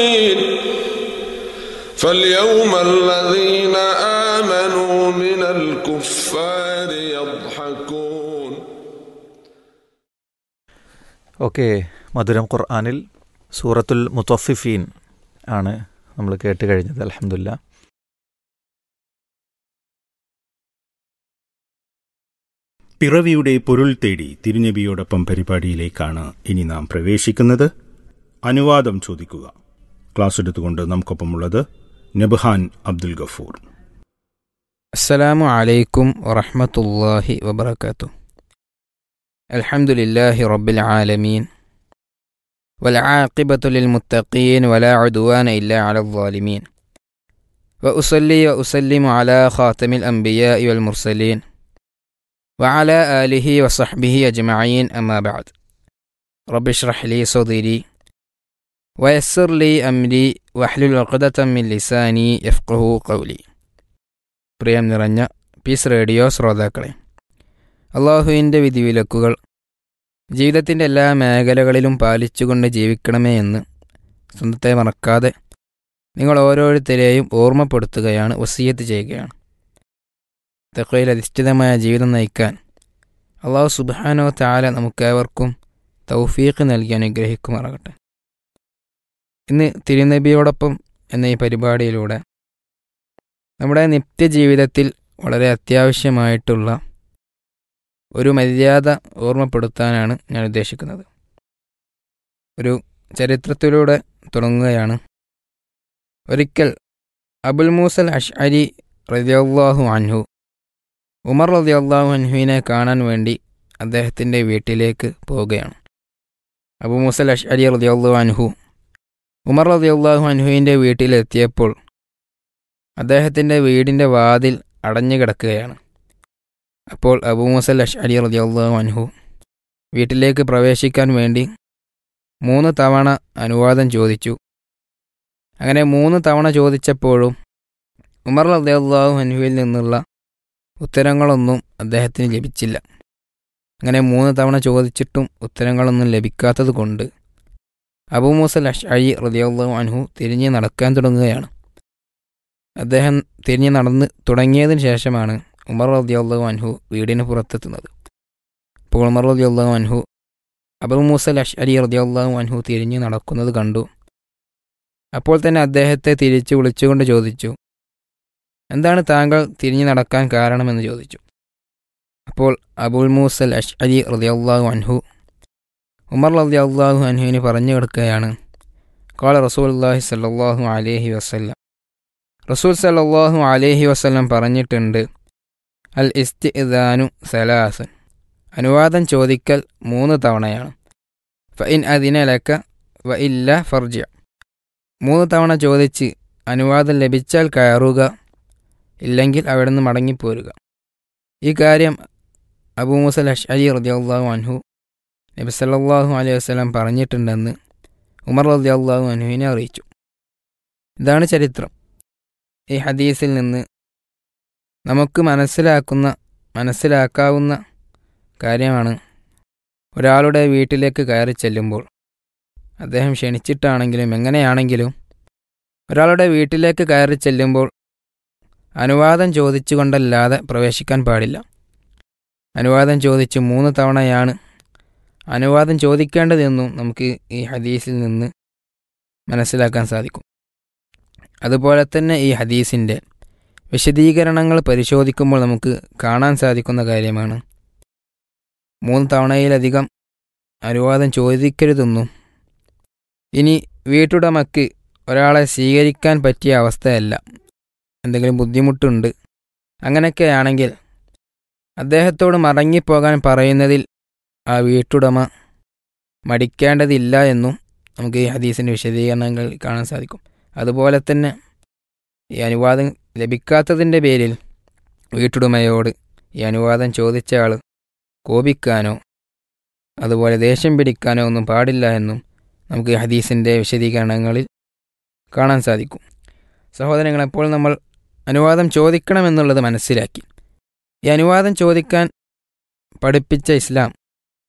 فاليوم الذين آمنوا من الكفار يضحكون okay മധുരം ഖുർആാനിൽ സൂറത്തുൽ മുത്തഫിഫീൻ ആണ് നമ്മൾ കേട്ട് കഴിഞ്ഞത് അലഹമില്ല പിറവിയുടെ പൊരുൾ തേടി തിരുനബിയോടൊപ്പം പരിപാടിയിലേക്കാണ് ഇനി നാം പ്രവേശിക്കുന്നത് അനുവാദം ചോദിക്കുക ക്ലാസ് എടുത്തുകൊണ്ട് നമുക്കൊപ്പമുള്ളത് നബ്ഹാൻ അബ്ദുൽ ഗഫൂർ السلام عليكم ورحمة الله وبركاته الحمد لله رب العالمين والعاقبة للمتقين ولا عدوان إلا على الظالمين وأصلي وأسلم على خاتم الأنبياء والمرسلين وعلى آله وصحبه أجمعين أما بعد رب اشرح لي صدري ويسر لي أمري واحلل عقدة من لساني يفقه قولي പ്രിയം നിറഞ്ഞ പീസ് റേഡിയോ ശ്രോതാക്കളെ അള്ളാഹുവിൻ്റെ വിധിവിലക്കുകൾ ജീവിതത്തിൻ്റെ എല്ലാ മേഖലകളിലും പാലിച്ചുകൊണ്ട് ജീവിക്കണമേ എന്ന് സ്വന്തത്തെ മറക്കാതെ നിങ്ങൾ ഓരോരുത്തരെയും ഓർമ്മപ്പെടുത്തുകയാണ് വസീയത്ത് ചെയ്യുകയാണ് തെക്കയിൽ അധിഷ്ഠിതമായ ജീവിതം നയിക്കാൻ അള്ളാഹു സുബാനോ താല നമുക്കേവർക്കും തൗഫീഖ് നൽകി അനുഗ്രഹിക്കുമാറാകട്ടെ ഇന്ന് തിരുനബിയോടൊപ്പം എന്ന ഈ പരിപാടിയിലൂടെ നമ്മുടെ നിത്യജീവിതത്തിൽ വളരെ അത്യാവശ്യമായിട്ടുള്ള ഒരു മര്യാദ ഓർമ്മപ്പെടുത്താനാണ് ഞാൻ ഉദ്ദേശിക്കുന്നത് ഒരു ചരിത്രത്തിലൂടെ തുടങ്ങുകയാണ് ഒരിക്കൽ അബുൽ മൂസൽ അഷ്അരി റതിയല്ലാഹു അൻഹു ഉമർ റതിയല്ലാഹു അൻഹുവിനെ കാണാൻ വേണ്ടി അദ്ദേഹത്തിൻ്റെ വീട്ടിലേക്ക് പോവുകയാണ് അബു മൂസൽ അഷ്അരി റതിയല്ലാഹു അൻഹു ഉമർ റതിയല്ലാഹു അൻഹുവിൻ്റെ വീട്ടിലെത്തിയപ്പോൾ അദ്ദേഹത്തിൻ്റെ വീടിൻ്റെ വാതിൽ അടഞ്ഞു കിടക്കുകയാണ് അപ്പോൾ അബൂ മുസൽ അഷ്അലി റളിയല്ലാഹു അൻഹു വീട്ടിലേക്ക് പ്രവേശിക്കാൻ വേണ്ടി മൂന്ന് തവണ അനുവാദം ചോദിച്ചു അങ്ങനെ മൂന്ന് തവണ ചോദിച്ചപ്പോഴും ഉമർ റളിയല്ലാഹു അൻഹുവിൽ നിന്നുള്ള ഉത്തരങ്ങളൊന്നും അദ്ദേഹത്തിന് ലഭിച്ചില്ല അങ്ങനെ മൂന്ന് തവണ ചോദിച്ചിട്ടും ഉത്തരങ്ങളൊന്നും ലഭിക്കാത്തത് കൊണ്ട് അബൂ മുസൽ അഷ്അലി റളിയല്ലാഹു അൻഹു തിരിഞ്ഞ് നടക്കാൻ തുടങ്ങുകയാണ് അദ്ദേഹം തിരിഞ്ഞ് നടന്ന് തുടങ്ങിയതിന് ശേഷമാണ് ഉമർ റദിയുള്ളഹു അൻഹു വീടിന് പുറത്തെത്തുന്നത് അപ്പോൾ ഉമർ റദിയുള്ളഹു അൻഹു അബുൽ മൂസൽ അഷ്അലി റദിയുള്ളഹു അൻഹു തിരിഞ്ഞ് നടക്കുന്നത് കണ്ടു അപ്പോൾ തന്നെ അദ്ദേഹത്തെ തിരിച്ചു വിളിച്ചുകൊണ്ട് ചോദിച്ചു എന്താണ് താങ്കൾ തിരിഞ്ഞു നടക്കാൻ കാരണമെന്ന് ചോദിച്ചു അപ്പോൾ അബുൽ മൂസൽ അഷ്അലി റദിയുള്ളഹു അൻഹു ഉമർ റദിയുള്ളഹു അൻഹുവിന് പറഞ്ഞു കൊടുക്കുകയാണ് കാല റസൂൽ അള്ളാഹി സല്ലാഹു അലൈഹി വസ്ല്ലാം റസൂൽ സല്ലാഹു അലൈഹി വസ്ലം പറഞ്ഞിട്ടുണ്ട് അൽ ഇസ്തിദാനു സലാസൻ അനുവാദം ചോദിക്കൽ മൂന്ന് തവണയാണ് ഫ ഇൻ അതിനലക്ക വ ഇല്ല ഫർജ മൂന്ന് തവണ ചോദിച്ച് അനുവാദം ലഭിച്ചാൽ കയറുക ഇല്ലെങ്കിൽ അവിടെ നിന്ന് മടങ്ങിപ്പോരുക ഈ കാര്യം അബൂ മുസൽ അഷ്അലി റദിയല്ലാഹു അൻഹു നബി സല്ലല്ലാഹു അലൈഹി വസ്ലം പറഞ്ഞിട്ടുണ്ടെന്ന് ഉമർ റദിയല്ലാഹു അൻഹുവിനെ അറിയിച്ചു ഇതാണ് ചരിത്രം ഈ ഹദീസിൽ നിന്ന് നമുക്ക് മനസ്സിലാക്കുന്ന മനസ്സിലാക്കാവുന്ന കാര്യമാണ് ഒരാളുടെ വീട്ടിലേക്ക് കയറി ചെല്ലുമ്പോൾ അദ്ദേഹം ക്ഷണിച്ചിട്ടാണെങ്കിലും എങ്ങനെയാണെങ്കിലും ഒരാളുടെ വീട്ടിലേക്ക് കയറി ചെല്ലുമ്പോൾ അനുവാദം ചോദിച്ചുകൊണ്ടല്ലാതെ പ്രവേശിക്കാൻ പാടില്ല അനുവാദം ചോദിച്ച് മൂന്ന് തവണയാണ് അനുവാദം ചോദിക്കേണ്ടതെന്നും നമുക്ക് ഈ ഹദീസിൽ നിന്ന് മനസ്സിലാക്കാൻ സാധിക്കും അതുപോലെ തന്നെ ഈ ഹദീസിൻ്റെ വിശദീകരണങ്ങൾ പരിശോധിക്കുമ്പോൾ നമുക്ക് കാണാൻ സാധിക്കുന്ന കാര്യമാണ് മൂന്ന് തവണയിലധികം അനുവാദം ചോദിക്കരുതെന്നും ഇനി വീട്ടുടമയ്ക്ക് ഒരാളെ സ്വീകരിക്കാൻ പറ്റിയ അവസ്ഥയല്ല എന്തെങ്കിലും ബുദ്ധിമുട്ടുണ്ട് അങ്ങനെയൊക്കെയാണെങ്കിൽ അദ്ദേഹത്തോട് മടങ്ങിപ്പോകാൻ പറയുന്നതിൽ ആ വീട്ടുടമ മടിക്കേണ്ടതില്ല എന്നും നമുക്ക് ഈ ഹദീസിൻ്റെ വിശദീകരണങ്ങൾ കാണാൻ സാധിക്കും അതുപോലെ തന്നെ ഈ അനുവാദം ലഭിക്കാത്തതിൻ്റെ പേരിൽ വീട്ടുടമയോട് ഈ അനുവാദം ചോദിച്ച ആൾ കോപിക്കാനോ അതുപോലെ ദേഷ്യം പിടിക്കാനോ ഒന്നും പാടില്ല എന്നും നമുക്ക് ഈ ഹദീസിൻ്റെ വിശദീകരണങ്ങളിൽ കാണാൻ സാധിക്കും സഹോദരങ്ങൾ അപ്പോൾ നമ്മൾ അനുവാദം ചോദിക്കണമെന്നുള്ളത് മനസ്സിലാക്കി ഈ അനുവാദം ചോദിക്കാൻ പഠിപ്പിച്ച ഇസ്ലാം